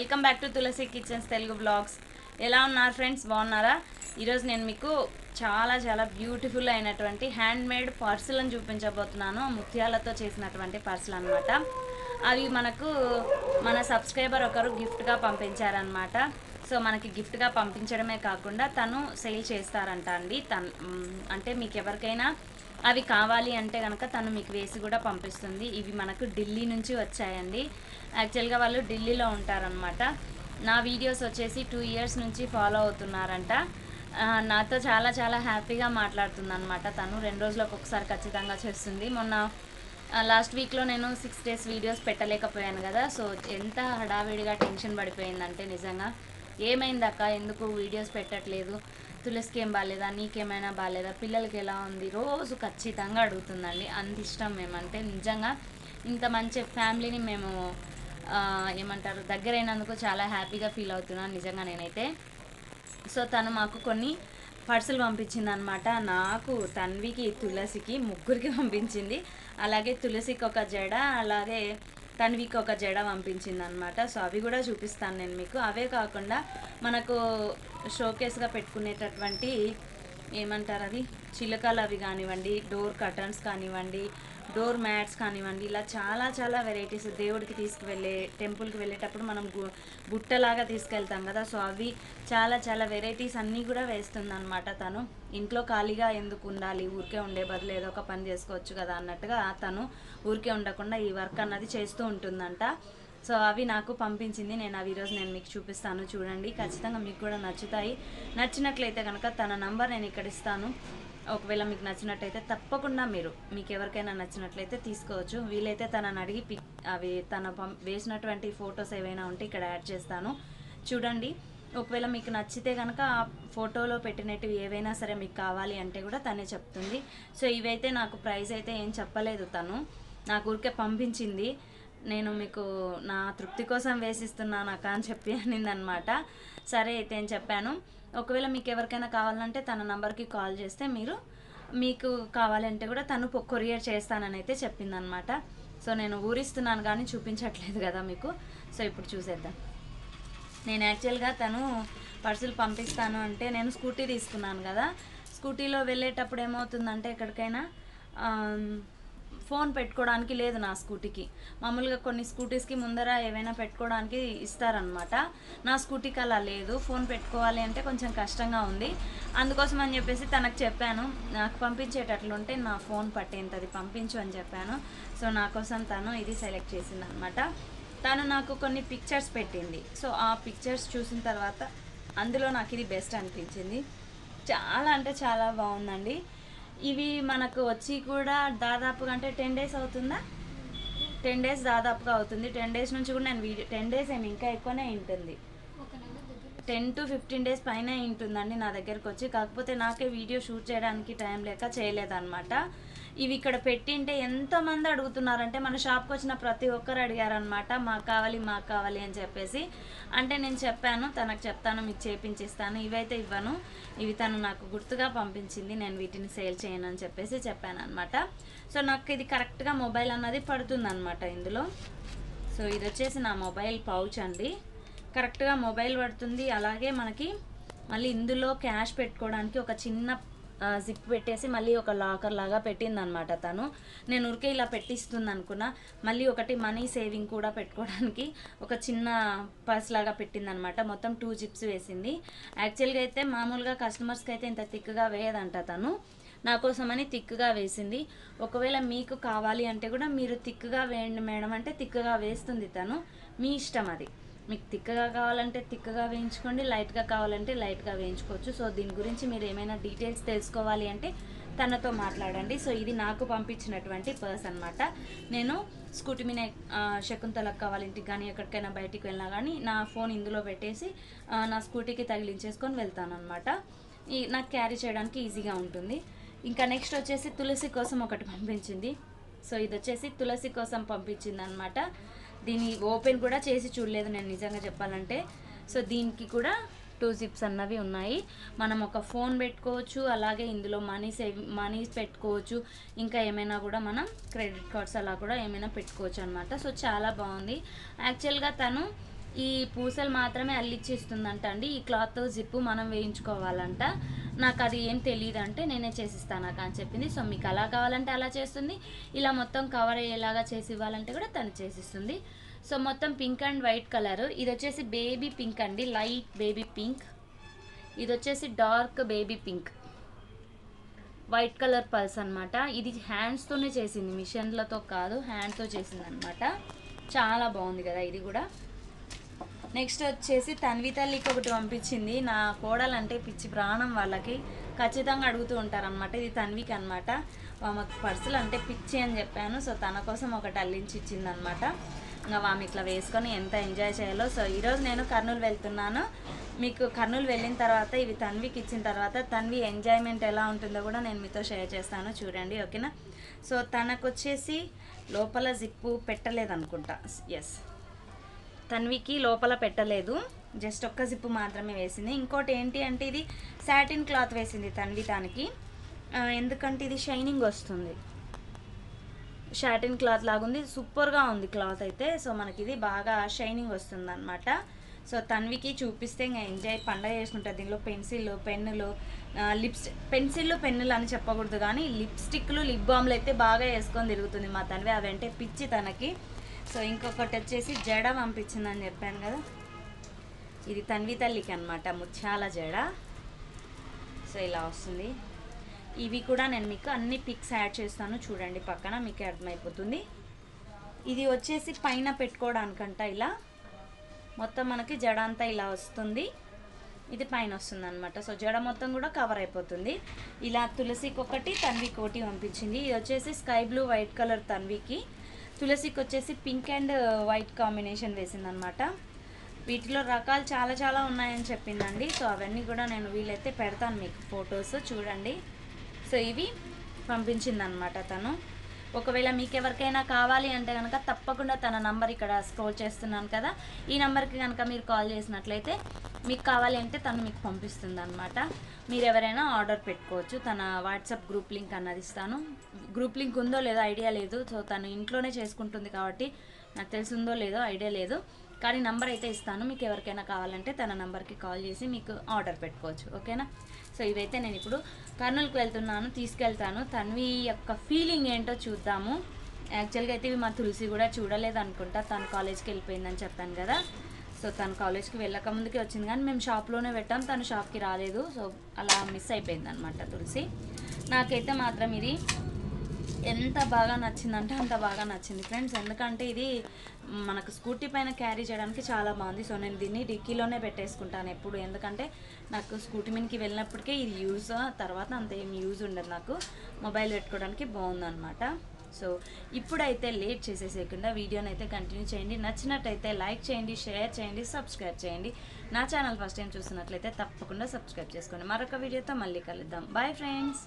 welcome back to Tulasi kitchens Telugu blogs ఎలా ఉన్నారు friends బాగున్నారా ఈరోజు నేను మీకు చాలా చాలా బ్యూటిఫుల్ అయినటువంటి హ్యాండ్ మేడ్ పర్సులను చూపించబోతున్నాను ముత్యాలతో చేసినటువంటి పర్సులు అనమాట అవి మనకు మన సబ్స్క్రైబర్ ఒకరు గిఫ్ట్గా పంపించారనమాట సో మనకి గిఫ్ట్గా పంపించడమే కాకుండా తను సేల్ చేస్తారంట అండి తను మ్, అంటే మీకు ఎవరికైనా అవి కావాలి అంటే కనుక తను మీకు వేసి కూడా పంపిస్తుంది ఇవి మనకు ఢిల్లీ నుంచి వచ్చాయండి యాక్చువల్గా వాళ్ళు ఢిల్లీలో ఉంటారనమాట నా వీడియోస్ వచ్చేసి టూ ఇయర్స్ నుంచి ఫాలో అవుతున్నారంట ఆ, నాతో చాలా చాలా హ్యాపీగా మాట్లాడుతుంది అనమాట తను రెండు రోజులకు ఒకసారి ఖచ్చితంగా చేస్తుంది మొన్న లాస్ట్ వీక్లో నేను సిక్స్ డేస్ వీడియోస్ పెట్టలేకపోయాను కదా సో ఎంత హడావిడిగా టెన్షన్ పడిపోయిందంటే నిజంగా ఏమైందక్క ఎందుకు వీడియోస్ పెట్టట్లేదు తులసికి ఏం బాగాలేదా నీకేమైనా బాగాలేదా పిల్లలకి ఎలా ఉంది రోజు ఖచ్చితంగా అడుగుతుందండి అంత ఇష్టం మేమంటే నిజంగా ఇంత మంచి ఫ్యామిలీని మేము ఆ, ఏమంటారు దగ్గరైనందుకు చాలా హ్యాపీగా ఫీల్ అవుతున్నాను నిజంగా నేనైతే సో తను మాకు కొన్ని పర్సులు పంపించింది అనమాట నాకు తన్వికి తులసికి ముగ్గురికి పంపించింది అలాగే తులసికి ఒక జడ అలాగే తన్వికి ఒక జడ పంపించింది అనమాట సో అవి కూడా చూపిస్తాను నేను మీకు అవే కాకుండా మనకు షోకేస్గా పెట్టుకునేటటువంటి ఏమంటారు అది చిలకలు అవి కానివ్వండి డోర్ కర్టన్స్ కానివ్వండి డోర్ మ్యాట్స్ కానివ్వండి ఇలా చాలా చాలా వెరైటీస్ దేవుడికి తీసుకువెళ్ళే టెంపుల్కి వెళ్ళేటప్పుడు మనం గు- బుట్టలాగా తీసుకెళ్తాం కదా సో అవి చాలా చాలా వెరైటీస్ అన్నీ కూడా వేస్తుంది అనమాట తను ఇంట్లో ఖాళీగా ఎందుకు ఉండాలి ఊరికే ఉండే బదులు ఏదో ఒక పని చేసుకోవచ్చు కదా అన్నట్టుగా తను ఊరికే ఉండకుండా ఈ వర్క్ అన్నది చేస్తూ ఉంటుందంట సో అవి నాకు పంపించింది నేను అవి ఈరోజు నేను మీకు చూపిస్తాను చూడండి ఖచ్చితంగా మీకు కూడా నచ్చుతాయి నచ్చినట్లయితే కనుక తన నంబర్ నేను ఇక్కడ ఇస్తాను ఒకవేళ మీకు నచ్చినట్టయితే తప్పకుండా మీరు మీకు ఎవరికైనా నచ్చినట్లయితే తీసుకోవచ్చు వీలైతే తనని అడిగి పిక్ అవి తన పం వేసినటువంటి ఫొటోస్ ఏవైనా ఉంటే ఇక్కడ యాడ్ చేస్తాను చూడండి ఒకవేళ మీకు నచ్చితే కనుక ఆ ఫోటోలో పెట్టినట్టు ఏవైనా సరే మీకు కావాలి అంటే కూడా తనే చెప్తుంది సో ఇవైతే నాకు ప్రైస్ అయితే ఏం చెప్పలేదు తను నాకు ఊరికే పంపించింది నేను మీకు నా తృప్తి కోసం వేసిస్తున్నాను అక్క అని చెప్పి అనిందనమాట సరే అయితే అని చెప్పాను ఒకవేళ మీకు ఎవరికైనా కావాలంటే తన నంబర్కి కాల్ చేస్తే మీరు మీకు కావాలంటే కూడా తను పొ- కొరియర్ చేస్తానని అయితే చెప్పిందనమాట సో నేను ఊరిస్తున్నాను కానీ చూపించట్లేదు కదా మీకు సో ఇప్పుడు చూసేద్దాం నేను యాక్చువల్గా తను పర్సులు పంపిస్తాను అంటే నేను స్కూటీ తీసుకున్నాను కదా స్కూటీలో వెళ్ళేటప్పుడు ఏమవుతుందంటే ఎక్కడికైనా ఆమ్, ఫోన్ పెట్టుకోవడానికి లేదు నా స్కూటీకి మామూలుగా కొన్ని స్కూటీస్కి ముందర ఏవైనా పెట్టుకోవడానికి ఇస్తారనమాట నా స్కూటీకి అలా లేదు ఫోన్ పెట్టుకోవాలి అంటే కొంచెం కష్టంగా ఉంది అందుకోసం అని చెప్పేసి తనకు చెప్పాను నాకు పంపించేటట్లుంటే నా ఫోన్ పట్టేంతది పంపించు అని చెప్పాను సో నా కోసం తను ఇది సెలెక్ట్ చేసింది అనమాట తను నాకు కొన్ని పిక్చర్స్ పెట్టింది సో ఆ పిక్చర్స్ చూసిన తర్వాత అందులో నాకు ఇది బెస్ట్ అనిపించింది చాలా అంటే చాలా బాగుందండి ఇవి మనకు వచ్చి కూడా దాదాపుగా అంటే టెన్ డేస్ అవుతుందా టెన్ డేస్ దాదాపుగా అవుతుంది టెన్ డేస్ నుంచి కూడా నేను వీడియో టెన్ డేస్ ఏమి ఇంకా ఎక్కువనే ఉంటుంది టెన్ టు ఫిఫ్టీన్ డేస్ పైన ఉంటుందండి నా దగ్గరకు వచ్చి కాకపోతే నాకే వీడియో షూట్ చేయడానికి టైం లేక చేయలేదన్నమాట ఇవి ఇక్కడ పెట్టింటే ఎంతమంది అడుగుతున్నారంటే మన షాప్కి వచ్చిన ప్రతి ఒక్కరు అడిగారనమాట మాకు కావాలి మాకు కావాలి అని చెప్పేసి అంటే నేను చెప్పాను తనకు చెప్తాను మీకు చేపించిస్తాను ఇవైతే ఇవ్వను ఇవి తను నాకు గుర్తుగా పంపించింది నేను వీటిని సేల్ చేయను అని చెప్పేసి చెప్పాను అనమాట సో నాకు ఇది కరెక్ట్గా మొబైల్ అన్నది పడుతుంది ఇందులో సో ఇది వచ్చేసి నా మొబైల్ పౌచ్ అండి కరెక్ట్గా మొబైల్ పడుతుంది అలాగే మనకి మళ్ళీ ఇందులో క్యాష్ పెట్టుకోవడానికి ఒక చిన్న జిప్ పెట్టేసి మళ్ళీ ఒక లాకర్ లాగా పెట్టింది అనమాట తను నేను ఉరికే ఇలా పెట్టిస్తుంది అనుకున్నా మళ్ళీ ఒకటి మనీ సేవింగ్ కూడా పెట్టుకోవడానికి ఒక చిన్న పర్స్ లాగా పెట్టింది అనమాట మొత్తం టూ జిప్స్ వేసింది యాక్చువల్గా అయితే మామూలుగా కస్టమర్స్కి అయితే ఇంత థిక్గా వేయదంట తను నా కోసమని తిక్కుగా వేసింది ఒకవేళ మీకు కావాలి అంటే కూడా మీరు తిక్కుగా వేయండి మేడం అంటే తిక్కుగా వేస్తుంది తను మీ ఇష్టం అది మీకు తిక్కగా కావాలంటే తిక్కగా వేయించుకోండి లైట్గా కావాలంటే లైట్గా వేయించుకోవచ్చు సో దీని గురించి మీరు ఏమైనా డీటెయిల్స్ తెలుసుకోవాలి అంటే తనతో మాట్లాడండి సో ఇది నాకు పంపించినటువంటి పర్స్ అనమాట నేను స్కూటీ మీద ఆ, శకుంతలకు కావాలి ఇంటికి కానీ ఎక్కడికైనా బయటికి వెళ్ళినా కానీ నా ఫోన్ ఇందులో పెట్టేసి ఆ, నా స్కూటీకి తగిలించేసుకొని వెళ్తాను అనమాట ఈ నాకు క్యారీ చేయడానికి ఈజీగా ఉంటుంది ఇంకా నెక్స్ట్ వచ్చేసి తులసి కోసం ఒకటి పంపించింది సో ఇది వచ్చేసి తులసి కోసం పంపించింది అనమాట దీన్ని ఓపెన్ కూడా చేసి చూడలేదు నేను నిజంగా చెప్పాలంటే సో దీనికి కూడా టూ జిప్స్ అన్నవి ఉన్నాయి మనం ఒక ఫోన్ పెట్టుకోవచ్చు అలాగే ఇందులో మనీ సేవ్ మనీ పెట్టుకోవచ్చు ఇంకా ఏమైనా కూడా మనం క్రెడిట్ కార్డ్స్ అలా కూడా ఏమైనా పెట్టుకోవచ్చు అనమాట సో చాలా బాగుంది యాక్చువల్గా తను ఈ పూసలు మాత్రమే అల్లిచ్చిస్తుందంట అండి ఈ క్లాత్ జిప్పు మనం వేయించుకోవాలంట నాకు అది ఏం తెలియదు అంటే నేనే చేసిస్తాను అక్క అని చెప్పింది సో మీకు అలా కావాలంటే అలా చేస్తుంది ఇలా మొత్తం కవర్ అయ్యేలాగా చేసి ఇవ్వాలంటే కూడా తను చేసిస్తుంది సో మొత్తం పింక్ అండ్ వైట్ కలర్ ఇది వచ్చేసి బేబీ పింక్ అండి లైట్ బేబీ పింక్ ఇది వచ్చేసి dark baby pink white colour పల్స్ అనమాట ఇది హ్యాండ్స్తోనే చేసింది మిషన్లతో కాదు హ్యాండ్తో చేసింది అనమాట చాలా బాగుంది కదా ఇది కూడా నెక్స్ట్ వచ్చేసి తన్వి తల్లికి ఒకటి పంపించింది నా కోడలంటే పిచ్చి ప్రాణం వాళ్ళకి ఖచ్చితంగా అడుగుతూ ఉంటారనమాట ఇది తన్వికి అనమాట ఆమెకు పర్సులు అంటే పిచ్చి అని చెప్పాను సో తన కోసం ఒకటి అల్లించి ఇచ్చింది అనమాట ఇంకా ఆమె ఇట్లా వేసుకొని ఎంత ఎంజాయ్ చేయాలో సో ఈరోజు నేను కర్నూలు వెళ్తున్నాను మీకు కర్నూలు వెళ్ళిన తర్వాత ఇవి తన్వికి ఇచ్చిన తర్వాత తన్వి ఎంజాయ్మెంట్ ఎలా ఉంటుందో కూడా నేను మీతో షేర్ చేస్తాను చూడండి ఓకేనా సో తనకు వచ్చేసి లోపల జిప్పు పెట్టలేదు అనుకుంటా ఎస్ తన్వికి లోపల పెట్టలేదు జస్ట్ ఒక్క జిప్పు మాత్రమే వేసింది ఇంకోటి ఏంటి అంటే ఇది సాటిన్ క్లాత్ వేసింది తన్వి దానికి ఆ, ఎందుకంటే ఇది షైనింగ్ వస్తుంది షాటిన్ క్లాత్ లాగుంది సూపర్గా ఉంది క్లాత్ అయితే సో మనకి ఇది బాగా షైనింగ్ వస్తుంది అనమాట సో తన్వికి చూపిస్తే ఇంకా ఎంజాయ్ పండగ చేసుకుంటారు దీనిలో పెన్సిల్ పెన్నులు లిప్స్ పెన్సిళ్ళు పెన్నులు అని చెప్పకూడదు కానీ లిప్స్టిక్లు లిప్ బామ్లు అయితే బాగా వేసుకొని తిరుగుతుంది మా తన్వి అవంటే పిచ్చి తనకి సో ఇంకొకటి వచ్చేసి జడ పంపించిందని చెప్పాను కదా ఇది తన్వి తల్లికి అనమాట ముత్యాల జడ సో ఇలా వస్తుంది ఇవి కూడా నేను మీకు అన్ని పిక్స్ యాడ్ చేస్తాను చూడండి పక్కన మీకు అర్థమైపోతుంది ఇది వచ్చేసి పైన పెట్టుకోవడానికంట ఇలా మొత్తం మనకి జడ అంతా ఇలా వస్తుంది ఇది పైన వస్తుంది అనమాట సో జడ మొత్తం కూడా కవర్ అయిపోతుంది ఇలా తులసికి ఒకటి తన్వికి ఒకటి పంపించింది ఇది వచ్చేసి స్కై బ్లూ వైట్ కలర్ తన్వికి తులసికి వచ్చేసి పింక్ అండ్ వైట్ కాంబినేషన్ వేసిందనమాట వీటిలో రకాలు చాలా చాలా ఉన్నాయని చెప్పిందండి సో అవన్నీ కూడా నేను వీలైతే పెడతాను మీకు ఫొటోస్ చూడండి సో ఇవి పంపించిందనమాట తను ఒకవేళ మీకు ఎవరికైనా కావాలి అంటే కనుక తప్పకుండా తన నంబర్ ఇక్కడ స్క్రోల్ చేస్తున్నాను కదా ఈ నెంబర్కి కనుక మీరు కాల్ చేసినట్లయితే మీకు కావాలి అంటే తను మీకు పంపిస్తుంది అనమాట మీరు ఎవరైనా ఆర్డర్ పెట్టుకోవచ్చు తన వాట్సాప్ గ్రూప్ లింక్ అన్నది ఇస్తాను గ్రూప్ లింక్ ఉందో లేదో ఐడియా లేదు సో తను ఇంట్లోనే చేసుకుంటుంది కాబట్టి నాకు తెలిసిందో లేదో ఐడియా లేదు కానీ నంబర్ అయితే ఇస్తాను మీకు ఎవరికైనా కావాలంటే తన నంబర్కి కాల్ చేసి మీకు ఆర్డర్ పెట్టుకోవచ్చు ఓకేనా సో ఇవైతే నేను ఇప్పుడు కర్నూలుకి వెళ్తున్నాను తీసుకెళ్తాను తన్వి యొక్క ఫీలింగ్ ఏంటో చూద్దాము యాక్చువల్గా అయితే ఇవి మా తులసి కూడా చూడలేదు అనుకుంటా తను కాలేజ్కి వెళ్ళిపోయిందని చెప్పాను కదా సో తను కాలేజ్కి వెళ్ళక ముందుకే వచ్చింది కానీ మేము షాప్లోనే పెట్టాం తను షాప్కి రాలేదు సో అలా మిస్ అయిపోయింది అనమాట తులసి నాకైతే మాత్రం ఇది ఎంత బాగా నచ్చిందంటే అంత బాగా నచ్చింది ఫ్రెండ్స్ ఎందుకంటే ఇది మనకు స్కూటీ పైన క్యారీ చేయడానికి చాలా బాగుంది సో నేను దీన్ని డిక్కీలోనే పెట్టేసుకుంటాను ఎప్పుడు ఎందుకంటే నాకు స్కూటీ మీదకి వెళ్ళినప్పటికే ఇది యూజ్ తర్వాత అంత ఏం యూజ్ ఉండదు నాకు మొబైల్ పెట్టుకోవడానికి బాగుందన్నమాట సో ఇప్పుడైతే లేట్ చేసేసేయకుండా వీడియోని అయితే కంటిన్యూ చేయండి నచ్చినట్టయితే లైక్ చేయండి షేర్ చేయండి సబ్స్క్రైబ్ చేయండి నా ఛానల్ ఫస్ట్ టైం చూస్తున్నట్లయితే తప్పకుండా సబ్స్క్రైబ్ చేసుకోండి మరొక వీడియోతో మళ్ళీ కలుద్దాం bye friends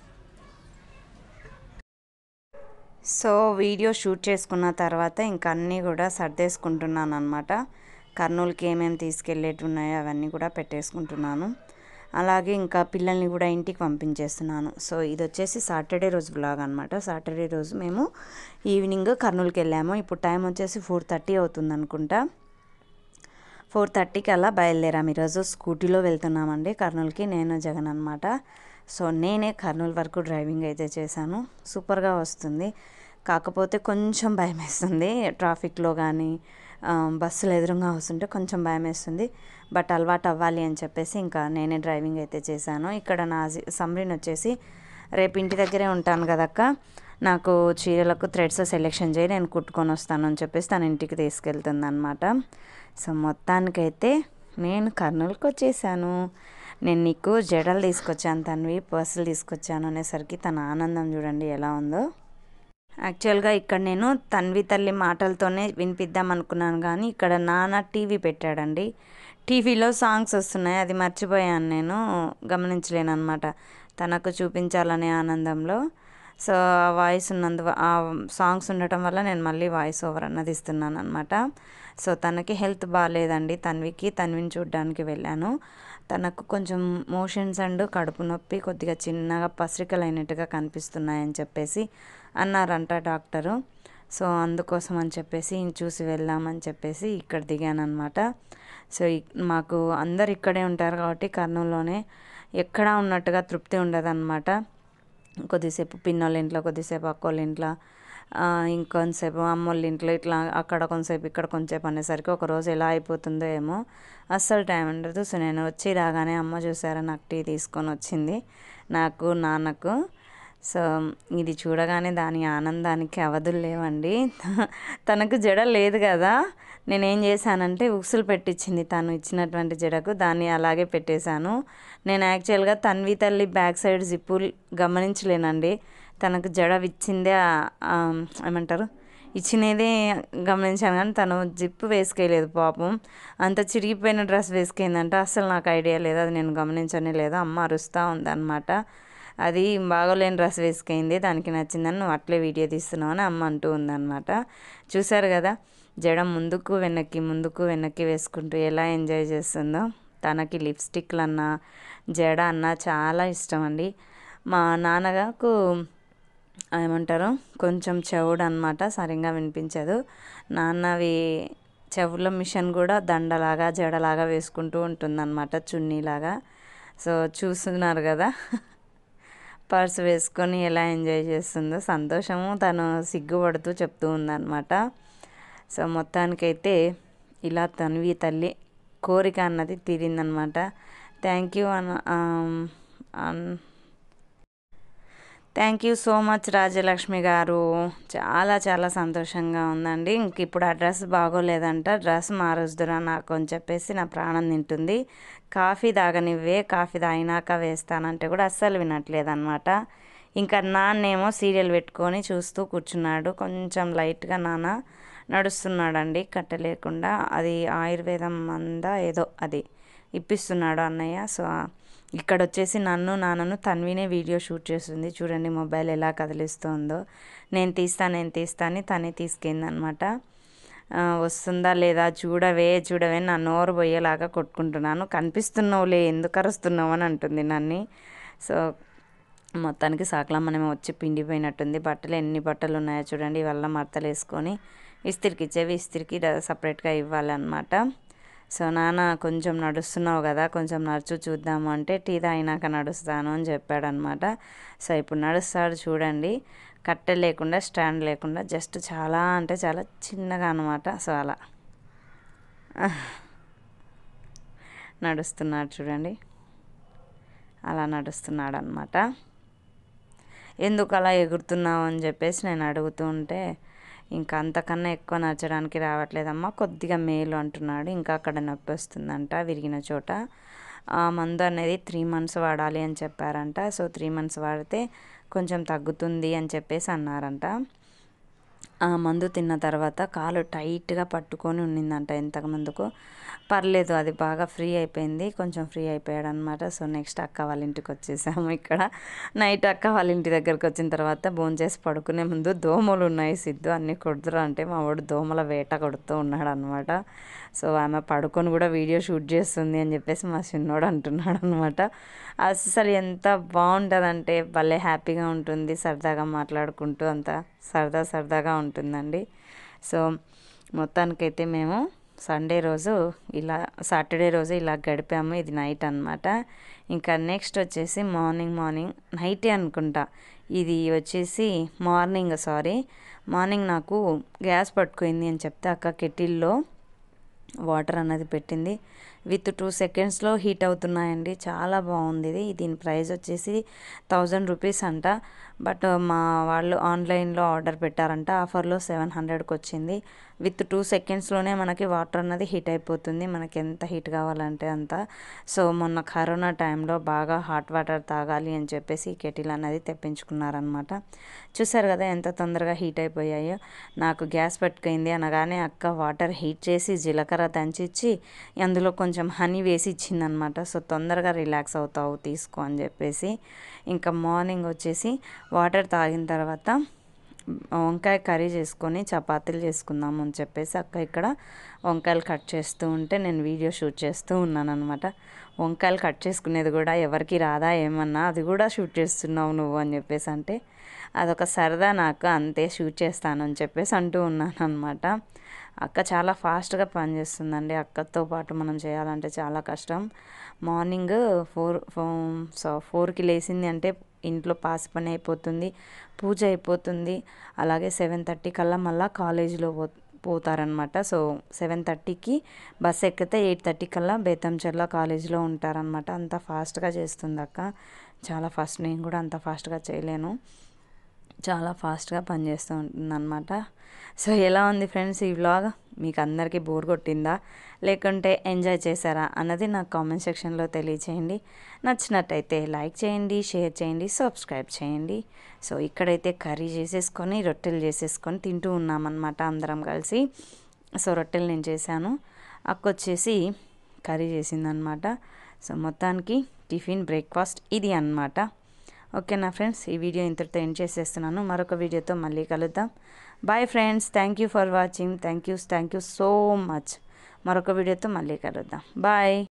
so video shoot చేసుకున్న తర్వాత ఇంకా అన్నీ కూడా సర్దేసుకుంటున్నాను అనమాట కర్నూలుకి ఏమేమి తీసుకెళ్ళేటి ఉన్నాయో అవన్నీ కూడా పెట్టేసుకుంటున్నాను అలాగే ఇంకా పిల్లల్ని కూడా ఇంటికి పంపించేస్తున్నాను సో ఇది వచ్చేసి సాటర్డే రోజు బ్లాగ్ అనమాట సాటర్డే రోజు మేము ఈవినింగ్ కర్నూలుకి వెళ్ళాము ఇప్పుడు టైం వచ్చేసి ఫోర్ థర్టీ అవుతుంది అనుకుంటా ఫోర్ థర్టీకి అలా బయలుదేరాం ఈరోజు స్కూటీలో వెళ్తున్నామండి కర్నూలుకి నేను జగన్ అనమాట సో నేనే కర్నూలు వరకు డ్రైవింగ్ అయితే చేశాను సూపర్గా వస్తుంది కాకపోతే కొంచెం భయం వేస్తుంది ట్రాఫిక్లో కానీ ఆ, బస్సులు ఎదురుగా వస్తుంటే కొంచెం భయం వేస్తుంది బట్ అలవాటు అవ్వాలి అని చెప్పేసి ఇంకా నేనే డ్రైవింగ్ అయితే చేశాను ఇక్కడ నా జి- సమ్రిన్ వచ్చేసి రేపు ఇంటి దగ్గరే ఉంటాను కదక్క నాకు చీరలకు థ్రెడ్స్ సెలెక్షన్ చేయి నేను కుట్టుకొని వస్తాను అని చెప్పేసి తన ఇంటికి తీసుకెళ్తుంది అనమాట సో మొత్తానికైతే నేను కర్నూలుకి వచ్చేసాను నేను నీకు జడలు తీసుకొచ్చాను తనవి పర్సులు తీసుకొచ్చాను అనేసరికి తన ఆనందం చూడండి ఎలా ఉందో యాక్చువల్గా ఇక్కడ నేను తన్వి తల్లి మాటలతోనే వినిపిద్దాం అనుకున్నాను కానీ ఇక్కడ నాన్న టీవీ పెట్టాడండి టీవీలో సాంగ్స్ వస్తున్నాయి అది మర్చిపోయాను నేను గమనించలేను అనమాట తనకు చూపించాలనే ఆనందంలో సో ఆ వాయిస్ ఉన్నందు ఆ సాంగ్స్ ఉండటం వల్ల నేను మళ్ళీ వాయిస్ ఓవర్ అన్నది ఇస్తున్నాను అనమాట సో తనకి హెల్త్ బాగాలేదండి తన్వికి తన్విని చూడడానికి వెళ్ళాను తనకు కొంచెం మోషన్స్ అండ్ కడుపు నొప్పి కొద్దిగా చిన్నగా పసిరికలు అయినట్టుగా కనిపిస్తున్నాయని చెప్పేసి అన్నారంట డాక్టరు సో అందుకోసం అని చెప్పేసి చూసి వెళ్దామని చెప్పేసి ఇక్కడ దిగాను అనమాట సో ఇక్- మాకు అందరు ఇక్కడే ఉంటారు కాబట్టి కర్నూలులోనే ఎక్కడా ఉన్నట్టుగా తృప్తి ఉండదన్నమాట కొద్దిసేపు పిన్నోళ్ళ ఇంట్లో కొద్దిసేపు అక్కోళ్ళ ఇంట్లో ఆ, ఇంకొంతసేపు అమ్మోళ్ళ ఇంట్లో ఇట్లా అక్కడ కొంతసేపు ఇక్కడ కొంతసేపు అనేసరికి ఒక రోజు ఎలా అయిపోతుందో ఏమో అస్సలు టైం ఉండదు సో నేను వచ్చి రాగానే అమ్మ చూసారా నాకు టీ తీసుకొని వచ్చింది నాకు నాన్నకు సో ఇది చూడగానే దాని ఆనందానికి అవధులు లేవండి తనకు జడ లేదు కదా నేనేం చేశానంటే ఉక్సులు పెట్టించింది తను ఇచ్చినటువంటి జడకు దాన్ని అలాగే పెట్టేశాను నేను యాక్చువల్గా తన్వి తల్లి బ్యాక్ సైడ్ జిప్పు గమనించలేనండి తనకు జడ ఇచ్చిందే ఆ- ఆ, ఏమంటారు ఇచ్చినదే గమనించాను కానీ తను జిప్పు వేసుకెళ్ళలేదు పాపం అంత చిరిగిపోయిన డ్రెస్ వేసుకెళ్ళిందంట అసలు నాకు ఐడియా లేదు అది నేను గమనించనే లేదు అమ్మ అరుస్తూ ఉందన్నమాట అది బాగోలేని డ్రెస్ వేసుకైంది దానికి నచ్చిందని నువ్వు అట్లే వీడియో తీస్తున్నావు అని అమ్మ అంటూ ఉందన్నమాట చూసారు కదా జడ ముందుకు వెనక్కి ముందుకు వెనక్కి వేసుకుంటూ ఎలా ఎంజాయ్ చేస్తుందో తనకి లిప్స్టిక్లు అన్నా జడ అన్నా చాలా ఇష్టం అండి మా నాన్నగాకు ఏమంటారు కొంచెం చెవుడు అనమాట సరిగ్గా వినిపించదు నాన్నవి చెవుల మిషన్ కూడా దండలాగా జడలాగా వేసుకుంటూ ఉంటుందన్నమాట చున్నీలాగా సో చూస్తున్నారు కదా పర్స్ వేసుకొని ఎలా ఎంజాయ్ చేస్తుందో సంతోషము తను సిగ్గుపడుతూ చెప్తూ ఉందన్నమాట సో మొత్తానికైతే ఇలా తన్వి తల్లి కోరిక అన్నది తీరిందనమాట థ్యాంక్ యూ అన్న అన్ thank you so much Rajalakshmi గారు చాలా చాలా సంతోషంగా ఉందండి ఇంక ఇప్పుడు ఆ డ్రెస్ బాగోలేదంట డ్రెస్ మారుస్తురా నాకు అని చెప్పేసి నా ప్రాణం తింటుంది కాఫీ తాగనివ్వే కాఫీ తాగినాక వేస్తానంటే కూడా అస్సలు వినట్లేదన్నమాట ఇంకా నాన్నేమో సీరియల్ పెట్టుకొని చూస్తూ కూర్చున్నాడు కొంచెం లైట్గా నాన్న నడుస్తున్నాడండి కట్టలేకుండా అది ఆయుర్వేదం మందా ఏదో అది ఇప్పిస్తున్నాడు అన్నయ్య సో ఇక్కడ వచ్చేసి నన్ను నాన్నను తన్వినే వీడియో షూట్ చేస్తుంది చూడండి మొబైల్ ఎలా కదిలిస్తుందో నేను తీస్తా నేను తీస్తా అని తనే తీసుకెళ్ళిందనమాట వస్తుందా లేదా చూడవే చూడవే నా నోరు పోయేలాగా కొట్టుకుంటున్నాను కనిపిస్తున్నావులే ఎందుకు అరుస్తున్నావు అని అంటుంది నన్ను సో మొత్తానికి సాకలమ్మనేమో వచ్చి పిండిపోయినట్టుంది బట్టలు ఎన్ని బట్టలు ఉన్నాయో చూడండి ఇవల్ల మడతలు వేసుకొని ఇస్త్రికి ఇచ్చేవి ఇస్త్రికి సపరేట్గా ఇవ్వాలన్నమాట సో నాన్న కొంచెం నడుస్తున్నావు కదా కొంచెం నడుచు చూద్దాము అంటే టీ తాగినాక నడుస్తాను అని చెప్పాడనమాట సో ఇప్పుడు నడుస్తాడు చూడండి కట్టె లేకుండా స్టాండ్ లేకుండా జస్ట్ చాలా అంటే చాలా చిన్నగా అనమాట సో అలా నడుస్తున్నాడు చూడండి అలా నడుస్తున్నాడు అనమాట ఎందుకు అలా ఎగురుతున్నావు అని చెప్పేసి నేను అడుగుతూ ఉంటే ఇంకా అంతకన్నా ఎక్కువ నచ్చడానికి రావట్లేదమ్మా కొద్దిగా మేలు అంటున్నాడు ఇంకా అక్కడ నొప్పి వస్తుందంట విరిగిన చోట ఆ మందు అనేది త్రీ మంత్స్ వాడాలి అని చెప్పారంట సో త్రీ మంత్స్ వాడితే కొంచెం తగ్గుతుంది అని చెప్పేసి అన్నారంట ఆ మందు తిన్న తర్వాత కాలు టైట్గా పట్టుకొని ఉండిందంట ఇంతకు ముందుకు పర్లేదు అది బాగా ఫ్రీ అయిపోయింది కొంచెం ఫ్రీ అయిపోయాడు అనమాట సో నెక్స్ట్ అక్క వాళ్ళ ఇంటికి వచ్చేసాము ఇక్కడ నైట్ అక్క వాళ్ళ ఇంటి దగ్గరికి వచ్చిన తర్వాత భోంచేసి పడుకునే ముందు దోమలు ఉన్నాయి సిద్ధు అన్నీ కొడుతురా అంటే మా వాడు దోమల వేట కొడుతూ ఉన్నాడు అనమాట సో ఆమె పడుకొని కూడా వీడియో షూట్ చేస్తుంది అని చెప్పేసి మా చిన్నోడు అంటున్నాడు అనమాట అసలు ఎంత బాగుంటుందంటే భలే హ్యాపీగా ఉంటుంది సరదాగా మాట్లాడుకుంటూ అంతా సరదా సరదాగా ఉంటుందండి సో మొత్తానికైతే మేము సండే రోజు ఇలా సాటర్డే రోజు ఇలా గడిపాము ఇది నైట్ అనమాట ఇంకా నెక్స్ట్ వచ్చేసి మార్నింగ్ మార్నింగ్ నైటే అనుకుంటా ఇది వచ్చేసి మార్నింగ్ సారీ మార్నింగ్ నాకు గ్యాస్ పట్టుకుంది అని చెప్తే అక్క కెటిల్లో వాటర్ అన్నది పెట్టింది విత్ టూ సెకండ్స్లో హీట్ అవుతున్నాయండి చాలా బాగుంది ఇది దీని ప్రైస్ వచ్చేసి థౌజండ్ రూపీస్ అంట బట్ మా వాళ్ళు ఆన్లైన్లో ఆర్డర్ పెట్టారంట ఆఫర్లో సెవెన్ హండ్రెడ్కి వచ్చింది విత్ టూ సెకండ్స్లోనే మనకి వాటర్ అన్నది హీట్ అయిపోతుంది మనకి ఎంత హీట్ కావాలంటే అంత సో మొన్న కరోనా టైంలో బాగా హాట్ వాటర్ తాగాలి అని చెప్పేసి ఈ కెటిల్ అన్నది తెప్పించుకున్నారనమాట చూసారు కదా ఎంత తొందరగా హీట్ అయిపోయాయో నాకు గ్యాస్ పెట్టుకుంది అనగానే అక్క వాటర్ హీట్ చేసి జీలకర్ర దంచిచ్చి అందులో కొంచెం హనీ వేసి ఇచ్చిందనమాట సో తొందరగా రిలాక్స్ అవుతావు తీసుకో అని చెప్పేసి ఇంకా మార్నింగ్ వచ్చేసి వాటర్ తాగిన తర్వాత వంకాయ కర్రీ చేసుకొని చపాతీలు చేసుకుందాం అని చెప్పేసి అక్క ఇక్కడ వంకాయలు కట్ చేస్తూ ఉంటే నేను వీడియో షూట్ చేస్తూ ఉన్నాను అనమాట వంకాయలు కట్ చేసుకునేది కూడా ఎవరికి రాదా ఏమన్నా అది కూడా షూట్ చేస్తున్నావు నువ్వు అని చెప్పేసి అంటే అదొక సరదా నాకు అంతే షూట్ చేస్తాను అని చెప్పేసి అంటూ ఉన్నాను అనమాట అక్క చాలా ఫాస్ట్గా పనిచేస్తుందండి అక్కతో పాటు మనం చేయాలంటే చాలా కష్టం మార్నింగ్ ఫోర్ సో ఫోర్కి లేచింది అంటే ఇంట్లో పాస్ పని అయిపోతుంది పూజ అయిపోతుంది అలాగే సెవెన్ థర్టీ కల్లా మళ్ళీ కాలేజీలో పో పోతారనమాట సో సెవెన్ థర్టీకి బస్ ఎక్కితే ఎయిట్ థర్టీ కల్లా బేతంచెర్ల కాలేజీలో ఉంటారనమాట అంత ఫాస్ట్గా చేస్తుంది అక్క చాలా ఫాస్ట్ నేను కూడా అంత ఫాస్ట్గా చేయలేను చాలా ఫాస్ట్గా పనిచేస్తూ ఉంటుంది అనమాట సో ఎలా ఉంది ఫ్రెండ్స్ ఈ వ్లాగ్ మీకు అందరికీ బోర్ కొట్టిందా లేకుంటే ఎంజాయ్ చేశారా అన్నది నాకు కామెంట్ సెక్షన్లో తెలియచేయండి నచ్చినట్టయితే లైక్ చేయండి షేర్ చేయండి సబ్స్క్రైబ్ చేయండి సో ఇక్కడైతే కర్రీ చేసేసుకొని రొట్టెలు చేసేసుకొని తింటూ ఉన్నామన్నమాట అందరం కలిసి సో రొట్టెలు నేను చేశాను అక్క వచ్చేసి కర్రీ చేసిందనమాట సో మొత్తానికి టిఫిన్ బ్రేక్ఫాస్ట్ ఇది అన్నమాట ఓకేనా ఫ్రెండ్స్ ఈ వీడియో ఇంతటితో ఎండ్ చేసేస్తున్నాను మరొక వీడియోతో మళ్ళీ కలుద్దాం bye friends thank you for watching thank you thank you so much మరొక వీడియోతో మళ్ళీ కలుద్దాం బాయ్